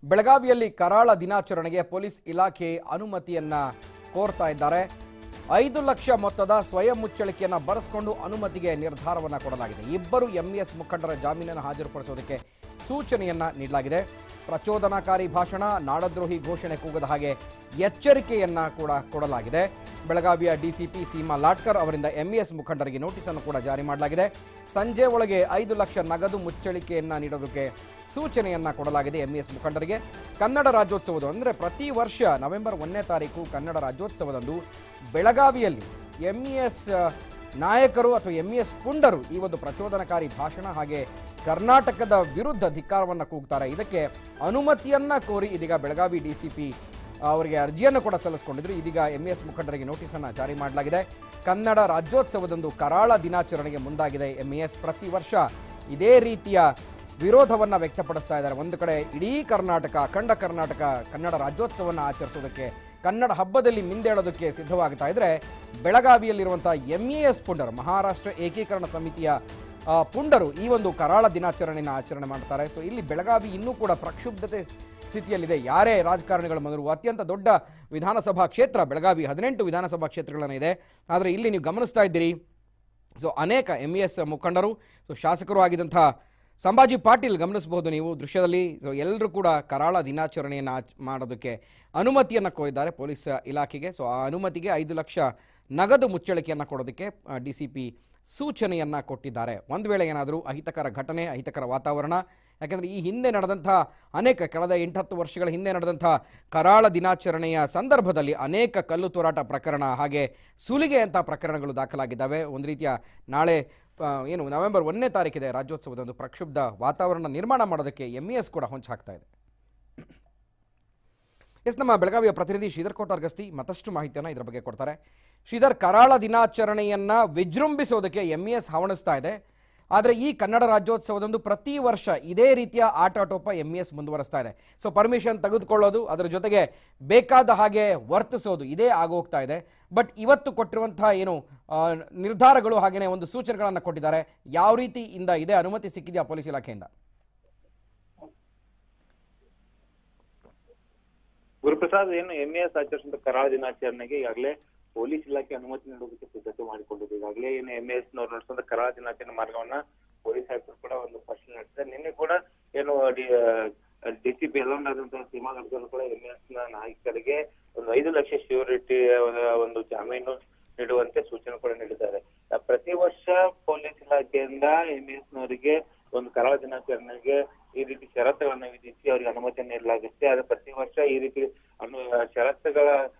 ಬೆಳಗಾವಿಯಲ್ಲಿ ಕರಾಳ ದಿನಾಚರಣೆಗೆ ಪೊಲೀಸ್ ಇಲಾಖೆ ಅನುಮತಿಯನ್ನ ಕೋರ್ತಾ ಇದ್ದಾರೆ ಐದು ಲಕ್ಷ ಮೊತ್ತದ ಸ್ವಯಂ ಮುಚ್ಚಳಿಕೆಯನ್ನು ಬರೆಸ್ಕೊಂಡು ಅನುಮತಿಗೆ ನಿರ್ಧಾರವನ್ನು ಕೊಡಲಾಗಿದೆ ಇಬ್ಬರು ಎಂಇಎಸ್ ಮುಖಂಡರ ಜಾಮೀನನ್ನು ಹಾಜರುಪಡಿಸೋದಕ್ಕೆ ಸೂಚನೆಯನ್ನ ನೀಡಲಾಗಿದೆ ಪ್ರಚೋದನಾಕಾರಿ ಭಾಷಣ ನಾಡದ್ರೋಹಿ ಘೋಷಣೆ ಕೂಗದ ಹಾಗೆ ಎಚ್ಚರಿಕೆಯನ್ನ ಕೂಡ ಕೊಡಲಾಗಿದೆ ಬೆಳಗಾವಿಯ ಡಿಸಿಪಿ ಸೀಮಾ ಲಾಟ್ಕರ್ ಅವರಿಂದ ಎಂಇಎಸ್ ಮುಖಂಡರಿಗೆ ನೋಟಿಸ್ ಅನ್ನು ಕೂಡ ಜಾರಿ ಮಾಡಲಾಗಿದೆ ಸಂಜೆ ಒಳಗೆ ಐದು ಲಕ್ಷ ನಗದು ಮುಚ್ಚಳಿಕೆಯನ್ನ ನೀಡೋದಕ್ಕೆ ಸೂಚನೆಯನ್ನ ಕೊಡಲಾಗಿದೆ ಎಂಇಎಸ್ ಮುಖಂಡರಿಗೆ ಕನ್ನಡ ರಾಜ್ಯೋತ್ಸವದ ಅಂದರೆ ಪ್ರತಿ ವರ್ಷ ನವೆಂಬರ್ ಒಂದನೇ ತಾರೀಕು ಕನ್ನಡ ರಾಜ್ಯೋತ್ಸವದಂದು ಬೆಳಗಾವಿಯಲ್ಲಿ ಎಂಇಎಸ್ ನಾಯಕರು ಅಥವಾ ಎಂಇಎಸ್ ಪುಂಡರು ಈ ಒಂದು ಪ್ರಚೋದನಕಾರಿ ಭಾಷಣ ಹಾಗೆ ಕರ್ನಾಟಕದ ವಿರುದ್ಧ ಧಿಕ್ಕಾರವನ್ನು ಕೂಗ್ತಾರೆ ಇದಕ್ಕೆ ಅನುಮತಿಯನ್ನ ಕೋರಿ ಇದೀಗ ಬೆಳಗಾವಿ ಡಿಸಿಪಿ ಅವರಿಗೆ ಅರ್ಜಿಯನ್ನು ಕೂಡ ಸಲ್ಲಿಸಿಕೊಂಡಿದ್ರು ಇದೀಗ ಎಂಇಎಸ್ ಮುಖಂಡರಿಗೆ ನೋಟಿಸನ್ನು ಜಾರಿ ಮಾಡಲಾಗಿದೆ ಕನ್ನಡ ರಾಜ್ಯೋತ್ಸವದಂದು ಕರಾಳ ದಿನಾಚರಣೆಗೆ ಮುಂದಾಗಿದೆ ಎಂಇಎಸ್ ಪ್ರತಿ ವರ್ಷ ಇದೇ ರೀತಿಯ ವಿರೋಧವನ್ನು ವ್ಯಕ್ತಪಡಿಸ್ತಾ ಇದ್ದಾರೆ ಒಂದು ಕಡೆ ಇಡೀ ಕರ್ನಾಟಕ ಅಖಂಡ ಕರ್ನಾಟಕ ಕನ್ನಡ ರಾಜ್ಯೋತ್ಸವವನ್ನು ಆಚರಿಸೋದಕ್ಕೆ ಕನ್ನಡ ಹಬ್ಬದಲ್ಲಿ ಮಿಂದೇಳೋದಕ್ಕೆ ಸಿದ್ಧವಾಗ್ತಾ ಇದ್ರೆ ಬೆಳಗಾವಿಯಲ್ಲಿರುವಂಥ ಎಂಇಎಸ್ ಪುಂಡರು ಮಹಾರಾಷ್ಟ್ರ ಏಕೀಕರಣ ಸಮಿತಿಯ ಆ, ಪುಂಡರು ಈ ಒಂದು ಕರಾಳ ದಿನಾಚರಣೆಯನ್ನು ಆಚರಣೆ ಮಾಡ್ತಾರೆ ಸೊ ಇಲ್ಲಿ ಬೆಳಗಾವಿ ಇನ್ನೂ ಕೂಡ ಪ್ರಕ್ಷುಬ್ಧತೆ ಸ್ಥಿತಿಯಲ್ಲಿದೆ ಯಾರೇ ರಾಜಕಾರಣಿಗಳು ಬಂದರು ಅತ್ಯಂತ ದೊಡ್ಡ ವಿಧಾನಸಭಾ ಕ್ಷೇತ್ರ ಬೆಳಗಾವಿ ಹದಿನೆಂಟು ವಿಧಾನಸಭಾ ಕ್ಷೇತ್ರಗಳನ್ನು ಇದೆ ಆದರೆ ಇಲ್ಲಿ ನೀವು ಗಮನಿಸ್ತಾ ಇದ್ದೀರಿ ಸೊ ಅನೇಕ ಎಮ್ ಎಸ್ ಮುಖಂಡರು ಸೊ ಶಾಸಕರು ಆಗಿದ್ದಂಥ ಸಂಭಾಜಿ ಪಾಟೀಲ್ ಗಮನಿಸಬಹುದು ನೀವು ದೃಶ್ಯದಲ್ಲಿ ಸೊ ಎಲ್ಲರೂ ಕೂಡ ಕರಾಳ ದಿನಾಚರಣೆಯನ್ನು ಆಚ್ ಮಾಡೋದಕ್ಕೆ ಅನುಮತಿಯನ್ನು ಕೋರಿದ್ದಾರೆ ಪೊಲೀಸ್ ಇಲಾಖೆಗೆ ಸೊ ಆ ಅನುಮತಿಗೆ ಐದು ಲಕ್ಷ ನಗದು ಮುಚ್ಚಳಿಕೆಯನ್ನು ಕೊಡೋದಕ್ಕೆ ಡಿ ಸಿ ಪಿ ಸೂಚನೆಯನ್ನು ಕೊಟ್ಟಿದ್ದಾರೆ ಒಂದು ವೇಳೆ ಏನಾದರೂ ಅಹಿತಕರ ಘಟನೆ ಅಹಿತಕರ ವಾತಾವರಣ ಯಾಕೆಂದರೆ ಈ ಹಿಂದೆ ನಡೆದಂಥ ಅನೇಕ ಕಳೆದ ಎಂಟತ್ತು ವರ್ಷಗಳ ಹಿಂದೆ ನಡೆದಂಥ ಕರಾಳ ದಿನಾಚರಣೆಯ ಸಂದರ್ಭದಲ್ಲಿ ಅನೇಕ ಕಲ್ಲು ತೂರಾಟ ಪ್ರಕರಣ ಹಾಗೆ ಸುಲಿಗೆ ಅಂತ ಪ್ರಕರಣಗಳು ದಾಖಲಾಗಿದ್ದಾವೆ ಒಂದು ರೀತಿಯ ನಾಳೆ ಆ, ಏನು ನವೆಂಬರ್ ಒಂದನೇ ತಾರೀಕಿದೆ ರಾಜ್ಯೋತ್ಸವದ ಒಂದು ಪ್ರಕ್ಷುಬ್ಧ ವಾತಾವರಣ ನಿರ್ಮಾಣ ಮಾಡೋದಕ್ಕೆ ಎಮ್ ಎಸ್ ಕೂಡ ಹೊಂಚು ಹಾಕ್ತಾ ಇದೆ ಎಸ್ ನಮ್ಮ ಬೆಳಗಾವಿಯ ಪ್ರತಿನಿಧಿ ಶ್ರೀಧರ್ ಕೋಟಾರ್ ಗಸ್ತಿ ಮತ್ತಷ್ಟು ಮಾಹಿತಿಯನ್ನು ಇದರ ಬಗ್ಗೆ ಕೊಡ್ತಾರೆ ಶ್ರೀಧರ್ ಕರಾಳ ದಿನಾಚರಣೆಯನ್ನ ವಿಜೃಂಭಿಸೋದಕ್ಕೆ ಎಂ ಎಸ್ ಹವಣಿಸ್ತಾ ಇದೆ ಆದರೆ ಈ ಕನ್ನಡ ರಾಜ್ಯೋತ್ಸವದಂದು ಪ್ರತಿ ವರ್ಷ ಇದೇ ರೀತಿಯ ಆಟಾಟೋಪ ಎಂ ಎಸ್ ಮುಂದುವರಿಸ್ತಾ ಇದೆ ಸೊ ಪರ್ಮಿಷನ್ ತೆಗೆದುಕೊಳ್ಳೋದು ಅದರ ಜೊತೆಗೆ ಬೇಕಾದ ಹಾಗೆ ವರ್ತಿಸೋದು ಇದೇ ಆಗೋಗ್ತಾ ಇದೆ ಬಟ್ ಇವತ್ತು ಕೊಟ್ಟಿರುವಂತಹ ಏನು ಆ, ನಿರ್ಧಾರಗಳು ಹಾಗೆಯೇ ಒಂದು ಸೂಚನೆಗಳನ್ನು ಕೊಟ್ಟಿದ್ದಾರೆ ಯಾವ ರೀತಿಯಿಂದ ಇದೇ ಅನುಮತಿ ಸಿಕ್ಕಿದೆಯಾ ಪೊಲೀಸ್ ಇಲಾಖೆಯಿಂದ ಗುರುಪ್ರಸಾದ್ ಏನು ಎಂಇಎಸ್ ಆಚರಿಸಿದ ಕರಾಳ ದಿನಾಚರಣೆಗೆ ಈಗಾಗಲೇ ಪೊಲೀಸ್ ಇಲಾಖೆ ಅನುಮತಿ ನೀಡೋದಕ್ಕೆ ಸಿದ್ಧತೆ ಮಾಡಿಕೊಂಡಿದೆ ಈಗಾಗಲೇ ಏನು ಎಂಇಎಸ್ ನವರು ನಡೆಸಿದ ಕರಾಳ ದಿನಾಚರಣೆ ಮಾರ್ಗವನ್ನ ಪೊಲೀಸ್ ಆಯುಕ್ತರು ಕೂಡ ಒಂದು ಪರಿಶೀಲನೆ ನಡೆಸಿದ್ದಾರೆ ನಿನ್ನೆ ಕೂಡ ಏನು ಡಿಸಿಪಿ ಎಲ್ಲೊಂದಾದಂತಹ ಸೀಮಾ ಗಡ್ಕರ್ ಕೂಡ ಎಂಇಎಸ್ ನ ನಾಯಕರಿಗೆ ಒಂದು ಐದು ಲಕ್ಷ ಶ್ಯೂರಿಟಿ ಒಂದು ಜಾಮೀನು ನೀಡುವಂತೆ ಸೂಚನೆ ಕೂಡ ನೀಡಿದ್ದಾರೆ ಆ, ಪ್ರತಿ ವರ್ಷ ಪೊಲೀಸ್ ಇಲಾಖೆಯಿಂದ ಎಂಇಎಸ್ ನವರಿಗೆ ಒಂದು ಕರಾಳ ದಿನಾಚರಣೆಗೆ ಈ ರೀತಿ ಷರತ್ತುಗಳನ್ನ ವಿಧಿಸಿ ಅವರಿಗೆ ಅನುಮತಿ ನೀಡಲಾಗುತ್ತೆ ಆದ್ರೆ ಪ್ರತಿ ವರ್ಷ ಈ ರೀತಿ ಅನು ಷರತ್ತುಗಳ